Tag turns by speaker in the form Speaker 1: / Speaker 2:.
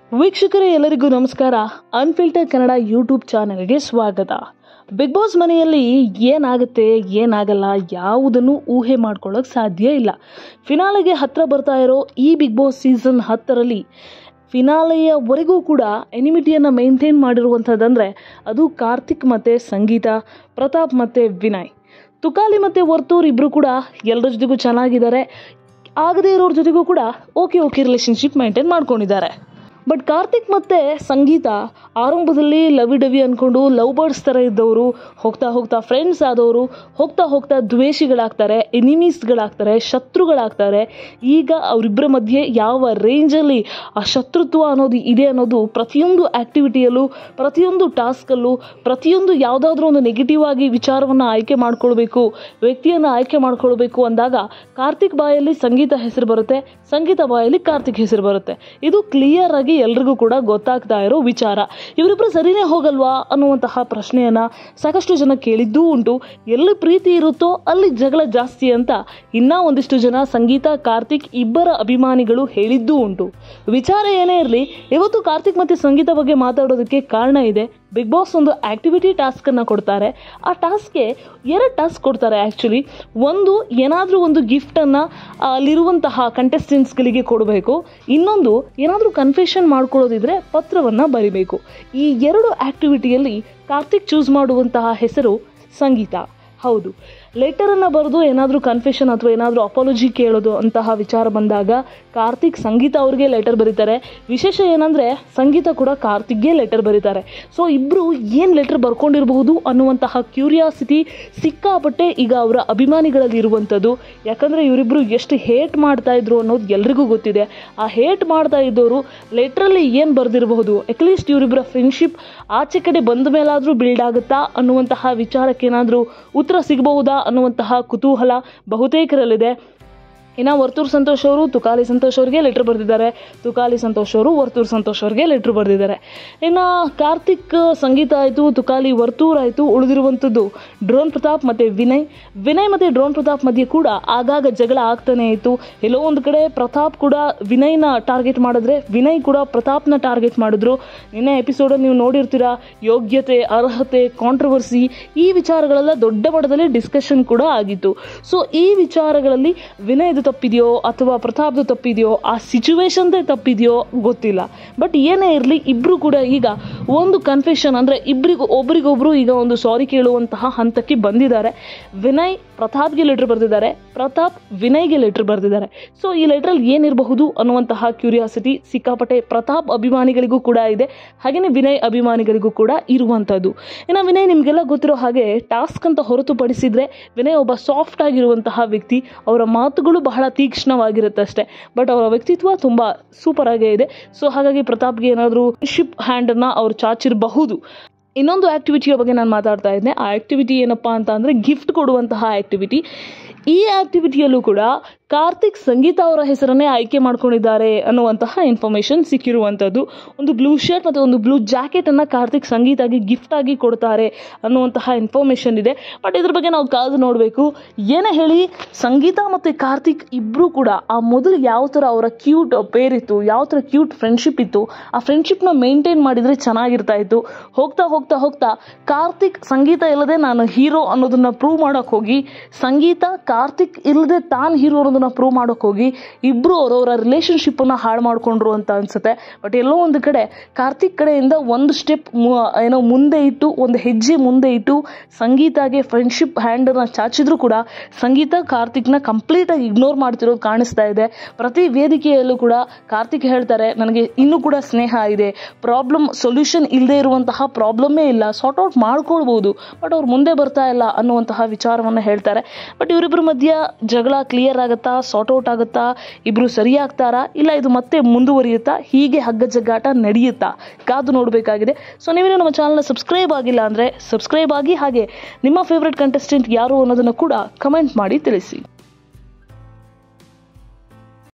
Speaker 1: ವೀಕ್ಷಕರೇ ಎಲ್ಲರಿಗೂ ನಮಸ್ಕಾರ ಅನ್ಫಿಲ್ಟರ್ ಕನ್ನಡ ಯೂಟ್ಯೂಬ್ ಚಾನೆಲ್ಗೆ ಸ್ವಾಗತ ಬಿಗ್ ಬಾಸ್ ಮನೆಯಲ್ಲಿ ಏನಾಗುತ್ತೆ ಏನಾಗಲ್ಲ ಯಾವುದನ್ನು ಊಹೆ ಮಾಡ್ಕೊಳ್ಳೋಕೆ ಸಾಧ್ಯ ಇಲ್ಲ ಫಿನಾಲೆಗೆ ಹತ್ರ ಬರ್ತಾ ಇರೋ ಈ ಬಿಗ್ ಬಾಸ್ ಸೀಸನ್ ಹತ್ತರಲ್ಲಿ ಫಿನಾಲೆಯವರೆಗೂ ಕೂಡ ಎನಿಮಿಟಿಯನ್ನು ಮೇಂಟೈನ್ ಮಾಡಿರುವಂಥದ್ದಂದರೆ ಅದು ಕಾರ್ತಿಕ್ ಮತ್ತು ಸಂಗೀತ ಪ್ರತಾಪ್ ಮತ್ತು ವಿನಯ್ ತುಕಾಲಿ ಮತ್ತು ವರ್ತೂರ್ ಇಬ್ಬರು ಕೂಡ ಎಲ್ಲರ ಜೊತೆಗೂ ಚೆನ್ನಾಗಿದ್ದಾರೆ ಆಗದೇ ಇರೋರ ಜೊತೆಗೂ ಕೂಡ ಓಕೆ ಓಕೆ ರಿಲೇಷನ್ಶಿಪ್ ಮೇಂಟೈನ್ ಮಾಡ್ಕೊಂಡಿದ್ದಾರೆ ಬಟ್ ಕಾರ್ತಿಕ್ ಮತ್ತು ಸಂಗೀತ ಆರಂಭದಲ್ಲಿ ಲವಿ ಡವಿ ಅಂದ್ಕೊಂಡು ಲವ್ ಬರ್ಡ್ಸ್ ಥರ ಇದ್ದವರು ಹೋಗ್ತಾ ಹೋಗ್ತಾ ಫ್ರೆಂಡ್ಸ್ ಆದವರು ಹೋಗ್ತಾ ಹೋಗ್ತಾ ದ್ವೇಷಿಗಳಾಗ್ತಾರೆ ಎನಿಮೀಸ್ಗಳಾಗ್ತಾರೆ ಶತ್ರುಗಳಾಗ್ತಾರೆ ಈಗ ಅವರಿಬ್ಬರ ಮಧ್ಯೆ ಯಾವ ರೇಂಜಲ್ಲಿ ಆ ಶತ್ರುತ್ವ ಅನ್ನೋದು ಇದೆ ಅನ್ನೋದು ಪ್ರತಿಯೊಂದು ಆ್ಯಕ್ಟಿವಿಟಿಯಲ್ಲೂ ಪ್ರತಿಯೊಂದು ಟಾಸ್ಕಲ್ಲೂ ಪ್ರತಿಯೊಂದು ಯಾವುದಾದ್ರೂ ಒಂದು ನೆಗೆಟಿವ್ ಆಗಿ ವಿಚಾರವನ್ನು ಆಯ್ಕೆ ಮಾಡ್ಕೊಳ್ಬೇಕು ವ್ಯಕ್ತಿಯನ್ನು ಆಯ್ಕೆ ಮಾಡ್ಕೊಳ್ಬೇಕು ಅಂದಾಗ ಕಾರ್ತಿಕ್ ಬಾಯಲ್ಲಿ ಸಂಗೀತ ಹೆಸರು ಬರುತ್ತೆ ಸಂಗೀತ ಬಾಯಲ್ಲಿ ಕಾರ್ತಿಕ್ ಹೆಸರು ಬರುತ್ತೆ ಇದು ಕ್ಲಿಯರ್ ಆಗಿ ಎಲ್ರಿಗೂ ಕೂಡ ಗೊತ್ತಾಗ್ತಾ ಇರೋ ವಿಚಾರ ಇವರಿಬ್ಬರು ಸರಿನೇ ಹೋಗಲ್ವಾ ಅನ್ನುವಂತಹ ಪ್ರಶ್ನೆಯನ್ನ ಸಾಕಷ್ಟು ಜನ ಕೇಳಿದ್ದೂ ಉಂಟು ಎಲ್ಲಿ ಪ್ರೀತಿ ಇರುತ್ತೋ ಅಲ್ಲಿ ಜಗಳ ಜಾಸ್ತಿ ಅಂತ ಇನ್ನ ಒಂದಿಷ್ಟು ಜನ ಸಂಗೀತ ಕಾರ್ತಿಕ್ ಇಬ್ಬರ ಅಭಿಮಾನಿಗಳು ಹೇಳಿದ್ದೂ ಉಂಟು ವಿಚಾರ ಏನೇ ಇರಲಿ ಇವತ್ತು ಕಾರ್ತಿಕ್ ಮತ್ತು ಸಂಗೀತ ಬಗ್ಗೆ ಮಾತಾಡೋದಕ್ಕೆ ಕಾರಣ ಇದೆ ಬಿಗ್ ಬಾಸ್ ಒಂದು ಆಕ್ಟಿವಿಟಿ ಟಾಸ್ಕನ್ನು ಕೊಡ್ತಾರೆ ಆ ಟಾಸ್ಕ್ಗೆ ಎರಡು ಟಾಸ್ಕ್ ಕೊಡ್ತಾರೆ ಆ್ಯಕ್ಚುಲಿ ಒಂದು ಏನಾದರೂ ಒಂದು ಗಿಫ್ಟನ್ನು ಅಲ್ಲಿರುವಂತಹ ಕಂಟೆಸ್ಟೆಂಟ್ಸ್ಗಳಿಗೆ ಕೊಡಬೇಕು ಇನ್ನೊಂದು ಏನಾದರೂ ಕನ್ಫೆಷನ್ ಮಾಡ್ಕೊಳ್ಳೋದಿದ್ರೆ ಪತ್ರವನ್ನು ಬರಿಬೇಕು ಈ ಎರಡು ಆ್ಯಕ್ಟಿವಿಟಿಯಲ್ಲಿ ಕಾರ್ತಿಕ್ ಚೂಸ್ ಮಾಡುವಂತಹ ಹೆಸರು ಸಂಗೀತ ಹೌದು ಲೆಟರನ್ನು ಬರೆದು ಏನಾದರೂ ಕನ್ಫೆಷನ್ ಅಥವಾ ಏನಾದರೂ ಅಪಾಲಜಿ ಕೇಳೋದು ಅಂತಹ ವಿಚಾರ ಬಂದಾಗ ಕಾರ್ತಿಕ್ ಸಂಗೀತ ಅವ್ರಿಗೆ ಲೆಟರ್ ಬರೀತಾರೆ ವಿಶೇಷ ಏನಂದರೆ ಸಂಗೀತ ಕೂಡ ಕಾರ್ತಿಕ್ಗೆ ಲೆಟರ್ ಬರೀತಾರೆ ಸೊ ಇಬ್ಬರು ಏನು ಲೆಟರ್ ಬರ್ಕೊಂಡಿರಬಹುದು ಅನ್ನುವಂತಹ ಕ್ಯೂರಿಯಾಸಿಟಿ ಸಿಕ್ಕಾಪಟ್ಟೆ ಈಗ ಅವರ ಅಭಿಮಾನಿಗಳಲ್ಲಿ ಇರುವಂಥದ್ದು ಯಾಕಂದರೆ ಇವರಿಬ್ಬರು ಎಷ್ಟು ಹೇಟ್ ಮಾಡ್ತಾ ಇದ್ರು ಅನ್ನೋದು ಎಲ್ರಿಗೂ ಗೊತ್ತಿದೆ ಆ ಹೇಟ್ ಮಾಡ್ತಾ ಇದ್ದವರು ಲೆಟ್ರಲ್ಲಿ ಏನು ಬರೆದಿರಬಹುದು ಅಟ್ಲೀಸ್ಟ್ ಇವರಿಬ್ಬರ ಫ್ರೆಂಡ್ಶಿಪ್ ಆಚೆ ಕಡೆ ಬಂದ ಮೇಲಾದರೂ ಬಿಲ್ಡ್ ಆಗುತ್ತಾ ಅನ್ನುವಂತಹ ವಿಚಾರಕ್ಕೆ ಏನಾದರೂ ಉತ್ತರ ಸಿಗಬಹುದಾ ಅನ್ನುವಂತಹ ಕುತೂಹಲ ಬಹುತೇಕರಲ್ಲಿದೆ ಇನ್ನು ವರ್ತೂರ್ ಸಂತೋಷ್ ಅವರು ತುಕಾಲಿ ಸಂತೋಷ್ ಅವರಿಗೆ ಲೆಟ್ರ್ ಬರೆದಿದ್ದಾರೆ ತುಕಾಲಿ ಸಂತೋಷ್ ಅವರು ವರ್ತೂರ್ ಸಂತೋಷ್ ಅವರಿಗೆ ಲೆಟ್ರ್ ಬರೆದಿದ್ದಾರೆ ಇನ್ನು ಕಾರ್ತಿಕ್ ಸಂಗೀತ ಆಯಿತು ತುಕಾಲಿ ವರ್ತೂರ್ ಆಯಿತು ಉಳಿದಿರುವಂಥದ್ದು ಡ್ರೋನ್ ಪ್ರತಾಪ್ ಮತ್ತು ವಿನಯ್ ವಿನಯ್ ಮತ್ತು ಡ್ರೋನ್ ಪ್ರತಾಪ್ ಮಧ್ಯೆ ಕೂಡ ಆಗಾಗ ಜಗಳ ಆಗ್ತಾನೆ ಇತ್ತು ಎಲ್ಲೋ ಒಂದು ಕಡೆ ಪ್ರತಾಪ್ ಕೂಡ ವಿನಯ್ನ ಟಾರ್ಗೆಟ್ ಮಾಡಿದ್ರೆ ವಿನಯ್ ಕೂಡ ಪ್ರತಾಪ್ನ ಟಾರ್ಗೆಟ್ ಮಾಡಿದ್ರು ನಿನ್ನೆ ಎಪಿಸೋಡಲ್ಲಿ ನೀವು ನೋಡಿರ್ತೀರಾ ಯೋಗ್ಯತೆ ಅರ್ಹತೆ ಕಾಂಟ್ರವರ್ಸಿ ಈ ವಿಚಾರಗಳೆಲ್ಲ ದೊಡ್ಡ ಮಟ್ಟದಲ್ಲಿ ಡಿಸ್ಕಷನ್ ಕೂಡ ಆಗಿತ್ತು ಸೊ ಈ ವಿಚಾರಗಳಲ್ಲಿ ವಿನಯ್ದು ತಪ್ಪಿದೆಯೋ ಅಥವಾ ಪ್ರತಾಪ್ದು ತಪ್ಪಿದೆಯೋ ಆ ಸಿಚುವೇಶನ್ದೇ ತಪ್ಪಿದೆಯೋ ಗೊತ್ತಿಲ್ಲ ಬಟ್ ಏನೇ ಇರಲಿ ಇಬ್ಬರು ಕೂಡ ಈಗ ಒಂದು ಕನ್ಫೆಷನ್ ಅಂದರೆ ಇಬ್ಬರಿಗೂ ಒಬ್ರಿಗೊಬ್ರು ಈಗ ಒಂದು ಸಾರಿ ಕೇಳುವಂತಹ ಹಂತಕ್ಕೆ ಬಂದಿದ್ದಾರೆ ವಿನಯ್ ಪ್ರತಾಪ್ಗೆ ಲೆಟ್ರ್ ಬರೆದಿದ್ದಾರೆ ಪ್ರತಾಪ್ ವಿನಯ್ಗೆ ಲೆಟ್ರ್ ಬರೆದಿದ್ದಾರೆ ಸೊ ಈ ಲೆಟ್ರಲ್ಲಿ ಏನಿರಬಹುದು ಅನ್ನುವಂತಹ ಕ್ಯೂರಿಯಾಸಿಟಿ ಸಿಕ್ಕಾಪಟ್ಟೆ ಪ್ರತಾಪ್ ಅಭಿಮಾನಿಗಳಿಗೂ ಕೂಡ ಇದೆ ಹಾಗೆಯೇ ವಿನಯ್ ಅಭಿಮಾನಿಗಳಿಗೂ ಕೂಡ ಇರುವಂಥದ್ದು ಇನ್ನು ವಿನಯ್ ನಿಮಗೆಲ್ಲ ಗೊತ್ತಿರೋ ಹಾಗೆ ಟಾಸ್ಕ್ ಅಂತ ಹೊರತುಪಡಿಸಿದ್ರೆ ವಿನಯ್ ಒಬ್ಬ ಸಾಫ್ಟ್ ಆಗಿರುವಂತಹ ವ್ಯಕ್ತಿ ಅವರ ಮಾತುಗಳು ಬಹಳ ತೀಕ್ಷ್ಣವಾಗಿರುತ್ತೆ ಅಷ್ಟೇ ಬಟ್ ಅವರ ವ್ಯಕ್ತಿತ್ವ ತುಂಬ ಸೂಪರ್ ಆಗೇ ಇದೆ ಸೊ ಹಾಗಾಗಿ ಪ್ರತಾಪ್ಗೆ ಏನಾದರೂ ಶಿಪ್ ಹ್ಯಾಂಡನ್ನು ಅವ್ರು ಚಾಚಿರಬಹುದು ಇನ್ನೊಂದು ಆ್ಯಕ್ಟಿವಿಟಿಯ ಬಗ್ಗೆ ನಾನು ಮಾತಾಡ್ತಾ ಇದ್ದೆ ಆ ಆ್ಯಕ್ಟಿವಿಟಿ ಏನಪ್ಪ ಅಂತ ಅಂದರೆ ಗಿಫ್ಟ್ ಕೊಡುವಂತಹ ಆ್ಯಕ್ಟಿವಿಟಿ ಈ ಆ್ಯಕ್ಟಿವಿಟಿಯಲ್ಲೂ ಕೂಡ ಕಾರ್ತಿಕ್ ಸಂಗೀತ ಅವರ ಹೆಸರನ್ನೇ ಆಯ್ಕೆ ಮಾಡ್ಕೊಂಡಿದ್ದಾರೆ ಅನ್ನುವಂತಹ ಇನ್ಫಾರ್ಮೇಷನ್ ಸಿಕ್ಕಿರುವಂಥದ್ದು ಒಂದು ಬ್ಲೂ ಶರ್ಟ್ ಮತ್ತು ಒಂದು ಬ್ಲೂ ಜಾಕೆಟನ್ನು ಕಾರ್ತಿಕ್ ಸಂಗೀತಾಗಿ ಗಿಫ್ಟ್ ಆಗಿ ಕೊಡ್ತಾರೆ ಅನ್ನುವಂತಹ ಇನ್ಫಾರ್ಮೇಷನ್ ಇದೆ ಬಟ್ ಇದ್ರ ಬಗ್ಗೆ ನಾವು ಕಾದು ನೋಡಬೇಕು ಏನೇ ಹೇಳಿ ಸಂಗೀತ ಮತ್ತು ಕಾರ್ತಿಕ್ ಇಬ್ಬರು ಕೂಡ ಆ ಮೊದಲು ಯಾವ ಥರ ಅವರ ಕ್ಯೂಟ್ ಪೇರಿತ್ತು ಯಾವ ಥರ ಕ್ಯೂಟ್ ಫ್ರೆಂಡ್ಶಿಪ್ ಇತ್ತು ಆ ಫ್ರೆಂಡ್ಶಿಪ್ನ ಮೇಂಟೈನ್ ಮಾಡಿದರೆ ಚೆನ್ನಾಗಿರ್ತಾ ಇತ್ತು ಹೋಗ್ತಾ ಹೋಗ್ತಾ ಹೋಗ್ತಾ ಕಾರ್ತಿಕ್ ಸಂಗೀತ ಇಲ್ಲದೆ ನಾನು ಹೀರೋ ಅನ್ನೋದನ್ನ ಪ್ರೂವ್ ಮಾಡೋಕೆ ಹೋಗಿ ಸಂಗೀತ ಕಾರ್ತಿಕ್ ಇಲ್ಲದೆ ತಾನು ಹೀರೋ ಅನ್ನೋದನ್ನ ಪ್ರೂವ್ ಮಾಡೋಕೆ ಹೋಗಿ ಇಬ್ಬರು ಅವರವರ ರಿಲೇಷನ್ಶಿಪ್ಪನ್ನು ಹಾಳು ಮಾಡಿಕೊಂಡ್ರು ಅಂತ ಅನ್ಸುತ್ತೆ ಬಟ್ ಎಲ್ಲೋ ಒಂದು ಕಡೆ ಕಾರ್ತಿಕ್ ಕಡೆಯಿಂದ ಒಂದು ಸ್ಟೆಪ್ ಏನೋ ಮುಂದೆ ಇಟ್ಟು ಒಂದು ಹೆಜ್ಜೆ ಮುಂದೆ ಇಟ್ಟು ಸಂಗೀತಾಗೆ ಫ್ರೆಂಡ್ಶಿಪ್ ಹ್ಯಾಂಡನ್ನು ಚಾಚಿದ್ರು ಕೂಡ ಸಂಗೀತ ಕಾರ್ತಿಕ್ನ ಕಂಪ್ಲೀಟಾಗಿ ಇಗ್ನೋರ್ ಮಾಡ್ತಿರೋದು ಕಾಣಿಸ್ತಾ ಇದೆ ಪ್ರತಿ ವೇದಿಕೆಯಲ್ಲೂ ಕೂಡ ಕಾರ್ತಿಕ್ ಹೇಳ್ತಾರೆ ನನಗೆ ಇನ್ನೂ ಕೂಡ ಸ್ನೇಹ ಇದೆ ಪ್ರಾಬ್ಲಮ್ ಸೊಲ್ಯೂಷನ್ ಇಲ್ಲದೆ ಇರುವಂತಹ ಪ್ರಾಬ್ಲಮ್ಮೇ ಇಲ್ಲ ಸಾರ್ಟ್ ಔಟ್ ಮಾಡ್ಕೊಳ್ಬೋದು ಬಟ್ ಅವ್ರು ಮುಂದೆ ಬರ್ತಾ ಇಲ್ಲ ಅನ್ನುವಂತಹ ವಿಚಾರವನ್ನು ಹೇಳ್ತಾರೆ ಬಟ್ ಇವರಿಬ್ಬರ ಮಧ್ಯ ಜಗಳ ಕ್ಲಿಯರ್ ಆಗುತ್ತಾ ಸಾರ್ಟ್ ಔಟ್ ಆಗುತ್ತಾ ಇಬ್ರು ಸರಿಯಾಗ್ತಾರಾ ಇಲ್ಲ ಇದು ಮತ್ತೆ ಮುಂದುವರಿಯುತ್ತಾ ಹೀಗೆ ಹಗ್ಗ ಜಗ್ಗಾಟ ನಡೆಯುತ್ತಾ ಕಾದು ನೋಡಬೇಕಾಗಿದೆ ಸೊ ನೀವೇನು ನಮ್ಮ ಚಾನಲ್ನ ಸಬ್ಸ್ಕ್ರೈಬ್ ಆಗಿಲ್ಲ ಅಂದರೆ ಸಬ್ಸ್ಕ್ರೈಬ್ ಆಗಿ ಹಾಗೆ ನಿಮ್ಮ ಫೇವ್ರೆಟ್ ಕಂಟೆಸ್ಟೆಂಟ್ ಯಾರು ಅನ್ನೋದನ್ನು ಕೂಡ ಕಮೆಂಟ್ ಮಾಡಿ ತಿಳಿಸಿ